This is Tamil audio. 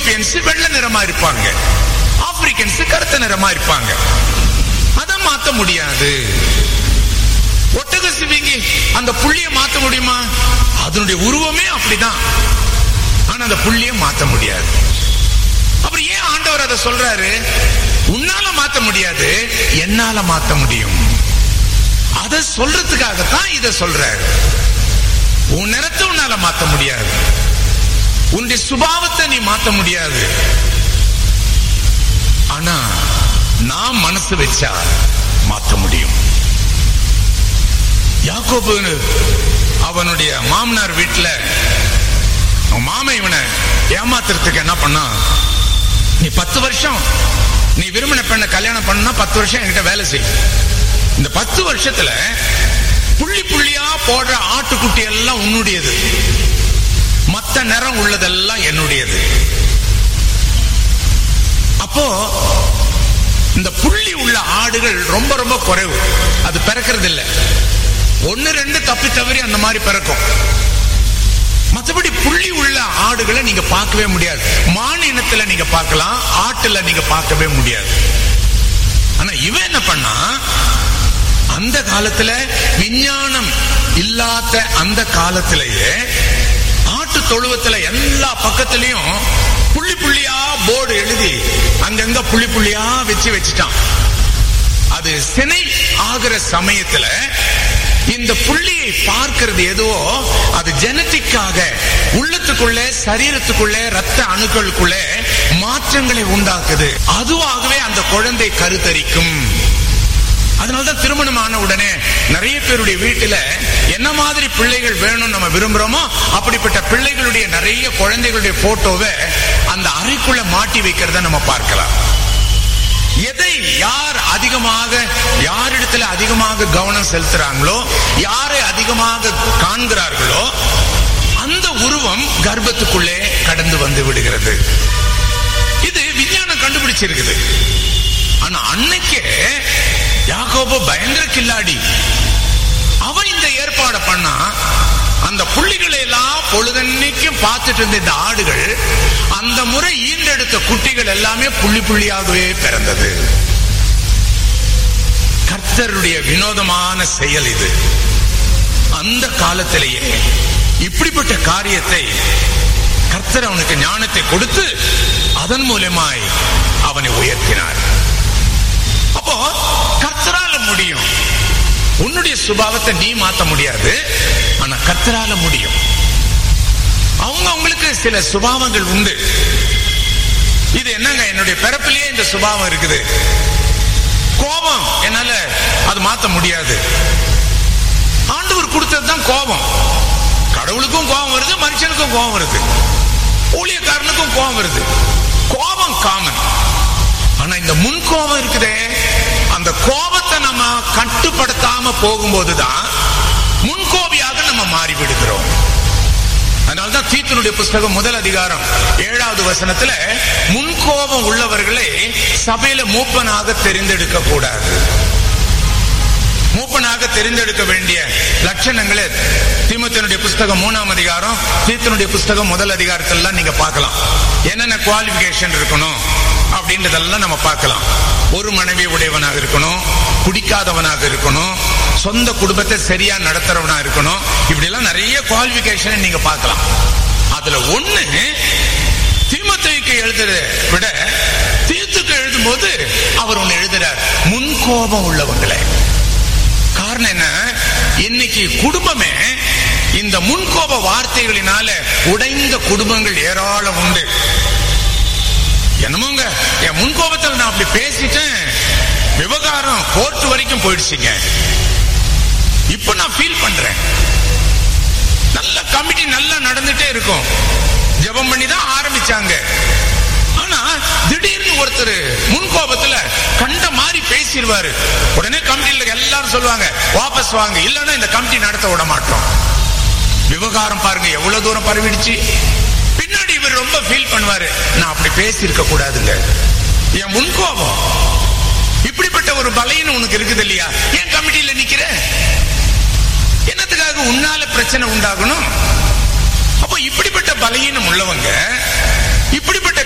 எத்தியோப்பியன்ஸ் வெள்ளை நிறமா இருப்பாங்க ஆப்பிரிக்கன்ஸ் கருத்த நிறமா இருப்பாங்க அதை மாத்த முடியாது ஒட்டக சிவிங்கி அந்த புள்ளிய மாத்த முடியுமா அதனுடைய உருவமே அப்படிதான் ஆனா அந்த புள்ளிய மாத்த முடியாது அப்புறம் ஏன் ஆண்டவர் அதை சொல்றாரு உன்னால மாத்த முடியாது என்னால மாத்த முடியும் அதை சொல்றதுக்காகத்தான் இதை சொல்றாரு உன் நிறத்தை உன்னால மாத்த முடியாது உன்னுடைய சுபாவத்தை நீ மாத்த முடியாது ஆனா நான் மனசு வச்சா மாத்த முடியும் யாக்கோபு அவனுடைய மாமனார் வீட்டுல அவன் மாமன் இவனை ஏமாத்துறதுக்கு என்ன பண்ணா நீ பத்து வருஷம் நீ விரும்பின பெண்ணை கல்யாணம் பண்ணா பத்து வருஷம் என்கிட்ட வேலை செய் இந்த பத்து வருஷத்துல புள்ளி புள்ளியா போடுற ஆட்டுக்குட்டி எல்லாம் உன்னுடையது மத்த நிறம் உள்ளதெல்லாம் என்னுடையது அப்போ இந்த புள்ளி உள்ள ஆடுகள் ரொம்ப ரொம்ப குறைவு அது பிறக்கிறது இல்ல ஒன்னு ரெண்டு தப்பி தவறி அந்த மாதிரி பிறக்கும் மற்றபடி புள்ளி உள்ள ஆடுகளை நீங்க பார்க்கவே முடியாது மான் இனத்துல நீங்க பார்க்கலாம் ஆட்டுல நீங்க பார்க்கவே முடியாது ஆனா இவன் என்ன பண்ணா அந்த காலத்துல விஞ்ஞானம் இல்லாத அந்த காலத்திலேயே ஆட்டு தொழுவத்துல எல்லா பக்கத்திலையும் புள்ளி புள்ளியா போர்டு எழுதி அங்கங்க புள்ளி புள்ளியா வச்சு வச்சுட்டான் அது சினை ஆகிற சமயத்துல இந்த புள்ளியை பார்க்கிறது எதுவோ அது ஜெனட்டிக்காக உள்ளத்துக்குள்ள சரீரத்துக்குள்ள ரத்த அணுக்களுக்குள்ள மாற்றங்களை உண்டாக்குது அதுவாகவே அந்த குழந்தை கருத்தரிக்கும் அதனாலதான் திருமணம் ஆன உடனே நிறைய பேருடைய வீட்டுல என்ன மாதிரி பிள்ளைகள் வேணும் நம்ம விரும்புறோமோ அப்படிப்பட்ட பிள்ளைகளுடைய நிறைய குழந்தைகளுடைய போட்டோவை அந்த அறைக்குள்ள மாட்டி வைக்கிறத நம்ம பார்க்கலாம் எதை யார் அதிகமாக யாரிடத்துல அதிகமாக கவனம் செலுத்துறாங்களோ யாரை அதிகமாக காண்கிறார்களோ அந்த உருவம் கர்ப்பத்துக்குள்ளே கடந்து வந்து விடுகிறது இது விஞ்ஞானம் கண்டுபிடிச்சிருக்குது ஆனா அன்னைக்கே யாக்கோபு பயங்கர கில்லாடி அவன் இந்த ஏற்பாடு பண்ணா அந்த புள்ளிகளை எல்லாம் பொழுதன்னைக்கும் பார்த்துட்டு இருந்த இந்த ஆடுகள் அந்த முறை ஈண்டெடுத்த குட்டிகள் எல்லாமே புள்ளி புள்ளியாகவே பிறந்தது கர்த்தருடைய வினோதமான செயல் இது அந்த காலத்திலேயே இப்படிப்பட்ட காரியத்தை கர்த்தர் அவனுக்கு ஞானத்தை கொடுத்து அதன் மூலமாய் அவனை உயர்த்தினார் அப்போ கர்த்தரால முடியும் உன்னுடைய சுபாவத்தை நீ மாத்த முடியாது ஆனா கர்த்தரால முடியும் அவங்க அவங்களுக்கு சில சுபாவங்கள் உண்டு இது என்னங்க என்னுடைய பிறப்பிலேயே இந்த சுபாவம் இருக்குது கோபம் என்னால அது மாத்த முடியாது ஆண்டவர் கொடுத்தது தான் கோபம் கடவுளுக்கும் கோபம் வருது மனுஷனுக்கும் கோபம் வருது ஊழியக்காரனுக்கும் கோபம் வருது கோபம் காமன் ஆனா இந்த முன் கோபம் இருக்குதே அந்த கோபத்தை நம்ம கட்டுப்படுத்தாம போகும்போதுதான் முன்கோபியாக நம்ம மாறி விடுகிறோம் அதனால்தான் தீத்தனுடைய புஸ்தகம் முதல் அதிகாரம் ஏழாவது வசனத்துல முன்கோபம் உள்ளவர்களை சபையில மூப்பனாக தெரிந்தெடுக்க கூடாது மூப்பனாக தெரிந்தெடுக்க வேண்டிய லட்சணங்களை தீமத்தினுடைய புஸ்தகம் மூணாம் அதிகாரம் தீத்தனுடைய புஸ்தகம் முதல் அதிகாரத்திலாம் நீங்க பார்க்கலாம் என்னென்ன குவாலிபிகேஷன் இருக்கணும் அப்படின்றதெல்லாம் நம்ம பார்க்கலாம் ஒரு மனைவி உடையவனாக இருக்கணும் குடிக்காதவனாக இருக்கணும் சொந்த குடும்பத்தை சரியா நடத்துறவனா இருக்கணும் இப்படி எல்லாம் நிறைய குவாலிபிகேஷன் நீங்க பார்க்கலாம் அதுல ஒண்ணு தீமத்தைக்கு எழுதுறத விட தீத்துக்கு எழுதும் போது அவர் ஒண்ணு எழுதுறார் முன்கோபம் உள்ளவங்களை காரணம் என்ன இன்னைக்கு குடும்பமே இந்த முன்கோப வார்த்தைகளினால உடைந்த குடும்பங்கள் ஏராளம் உண்டு என்னமோங்க என் முன்கோபத்தில் நான் அப்படி பேசிட்டேன் விவகாரம் கோர்ட் வரைக்கும் போயிடுச்சுங்க இப்ப நான் ஃபீல் பண்றேன் நல்ல கமிட்டி நல்லா நடந்துட்டே இருக்கும் ஜெபம் பண்ணி தான் ஆரம்பிச்சாங்க ஆனா திடீர்னு ஒருத்தர் முன்கோபத்துல கண்ட மாதிரி பேசிடுவாரு உடனே கமிட்டியில எல்லாரும் சொல்லுவாங்க வாபஸ் வாங்க இல்லைன்னா இந்த கமிட்டி நடத்த விட மாட்டோம் விவகாரம் பாருங்க எவ்வளவு தூரம் பரவிடுச்சு பின்னாடி இவர் ரொம்ப ஃபீல் பண்ணுவாரு நான் அப்படி பேசி இருக்க கூடாதுங்க என் முன்கோபம் இப்படிப்பட்ட ஒரு பலையின் உனக்கு இருக்குது இல்லையா ஏன் கமிட்டியில நிக்கிற என்னத்துக்காக உன்னால பிரச்சனை உண்டாகணும் அப்போ இப்படிப்பட்ட பலையினம் உள்ளவங்க இப்படிப்பட்ட